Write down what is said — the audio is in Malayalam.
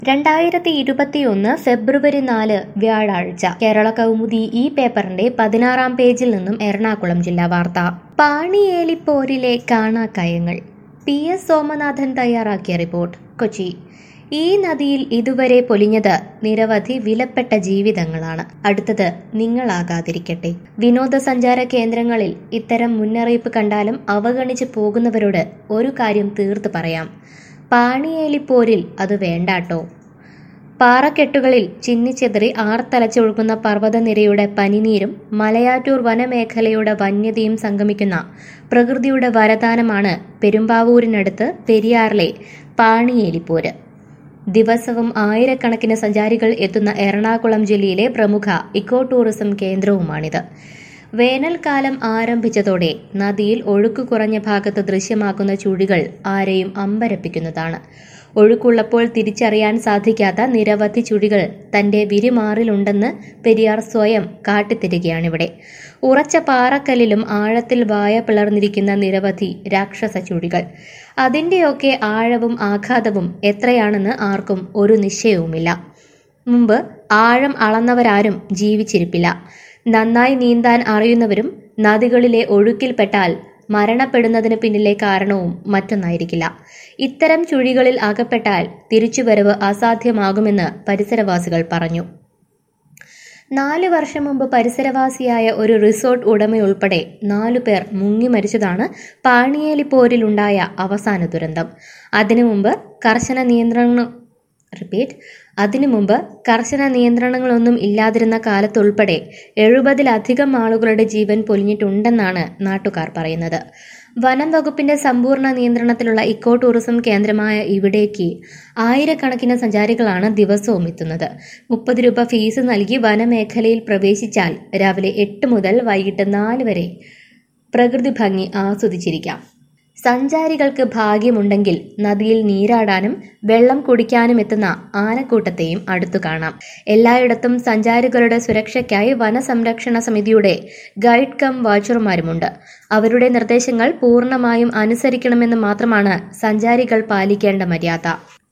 രണ്ടായിരത്തി ഇരുപത്തിയൊന്ന് ഫെബ്രുവരി നാല് വ്യാഴാഴ്ച കേരള കൗമുദി ഈ പേപ്പറിന്റെ പതിനാറാം പേജിൽ നിന്നും എറണാകുളം ജില്ലാ വാർത്ത പാണിയേലിപ്പോരിലെ കാണാക്കയങ്ങൾ പി എസ് സോമനാഥൻ തയ്യാറാക്കിയ റിപ്പോർട്ട് കൊച്ചി ഈ നദിയിൽ ഇതുവരെ പൊലിഞ്ഞത് നിരവധി വിലപ്പെട്ട ജീവിതങ്ങളാണ് അടുത്തത് നിങ്ങളാകാതിരിക്കട്ടെ വിനോദസഞ്ചാര കേന്ദ്രങ്ങളിൽ ഇത്തരം മുന്നറിയിപ്പ് കണ്ടാലും അവഗണിച്ച് പോകുന്നവരോട് ഒരു കാര്യം തീർത്തു പറയാം പാണിയേലിപ്പോരിൽ അത് വേണ്ടാട്ടോ പാറക്കെട്ടുകളിൽ ചിന്നിച്ചെതറി ആർത്തലച്ചൊഴുകുന്ന പർവ്വതനിരയുടെ പനിനീരും മലയാറ്റൂർ വനമേഖലയുടെ വന്യതയും സംഗമിക്കുന്ന പ്രകൃതിയുടെ വരദാനമാണ് പെരുമ്പാവൂരിനടുത്ത് പെരിയാറിലെ പാണിയേലിപ്പോര് ദിവസവും ആയിരക്കണക്കിന് സഞ്ചാരികൾ എത്തുന്ന എറണാകുളം ജില്ലയിലെ പ്രമുഖ ഇക്കോ ടൂറിസം കേന്ദ്രവുമാണിത് വേനൽക്കാലം ആരംഭിച്ചതോടെ നദിയിൽ ഒഴുക്ക് കുറഞ്ഞ ഭാഗത്ത് ദൃശ്യമാകുന്ന ചുഴികൾ ആരെയും അമ്പരപ്പിക്കുന്നതാണ് ഒഴുക്കുള്ളപ്പോൾ തിരിച്ചറിയാൻ സാധിക്കാത്ത നിരവധി ചുഴികൾ തന്റെ വിരിമാറിലുണ്ടെന്ന് പെരിയാർ സ്വയം കാട്ടിത്തരികയാണിവിടെ ഉറച്ച പാറക്കല്ലിലും ആഴത്തിൽ വായ പിളർന്നിരിക്കുന്ന നിരവധി രാക്ഷസ ചുഴികൾ അതിൻ്റെയൊക്കെ ആഴവും ആഘാതവും എത്രയാണെന്ന് ആർക്കും ഒരു നിശ്ചയവുമില്ല മുമ്പ് ആഴം അളന്നവരാരും ജീവിച്ചിരിപ്പില്ല നന്നായി നീന്താൻ അറിയുന്നവരും നദികളിലെ ഒഴുക്കിൽപ്പെട്ടാൽ മരണപ്പെടുന്നതിന് പിന്നിലെ കാരണവും മറ്റൊന്നായിരിക്കില്ല ഇത്തരം ചുഴികളിൽ അകപ്പെട്ടാൽ തിരിച്ചുവരവ് അസാധ്യമാകുമെന്ന് പരിസരവാസികൾ പറഞ്ഞു നാല് വർഷം മുമ്പ് പരിസരവാസിയായ ഒരു റിസോർട്ട് ഉടമയുൾപ്പെടെ നാലു പേർ മുങ്ങി മരിച്ചതാണ് പാണിയേലിപ്പോരിലുണ്ടായ അവസാന ദുരന്തം അതിനു മുമ്പ് കർശന നിയന്ത്രണ റിപ്പീറ്റ് അതിനു മുമ്പ് കർശന നിയന്ത്രണങ്ങളൊന്നും ഇല്ലാതിരുന്ന കാലത്തുൾപ്പെടെ എഴുപതിലധികം ആളുകളുടെ ജീവൻ പൊലിഞ്ഞിട്ടുണ്ടെന്നാണ് നാട്ടുകാർ പറയുന്നത് വനം വകുപ്പിന്റെ സമ്പൂർണ്ണ നിയന്ത്രണത്തിലുള്ള ഇക്കോ ടൂറിസം കേന്ദ്രമായ ഇവിടേക്ക് ആയിരക്കണക്കിന് സഞ്ചാരികളാണ് ദിവസവും എത്തുന്നത് മുപ്പത് രൂപ ഫീസ് നൽകി വനമേഖലയിൽ പ്രവേശിച്ചാൽ രാവിലെ എട്ട് മുതൽ വൈകിട്ട് നാല് വരെ പ്രകൃതി ഭംഗി ആസ്വദിച്ചിരിക്കാം സഞ്ചാരികൾക്ക് ഭാഗ്യമുണ്ടെങ്കിൽ നദിയിൽ നീരാടാനും വെള്ളം കുടിക്കാനും എത്തുന്ന ആനക്കൂട്ടത്തെയും അടുത്തു കാണാം എല്ലായിടത്തും സഞ്ചാരികളുടെ സുരക്ഷയ്ക്കായി വനസംരക്ഷണ സമിതിയുടെ ഗൈഡ് കം വാച്ചർമാരുമുണ്ട് അവരുടെ നിർദ്ദേശങ്ങൾ പൂർണ്ണമായും അനുസരിക്കണമെന്ന് മാത്രമാണ് സഞ്ചാരികൾ പാലിക്കേണ്ട മര്യാദ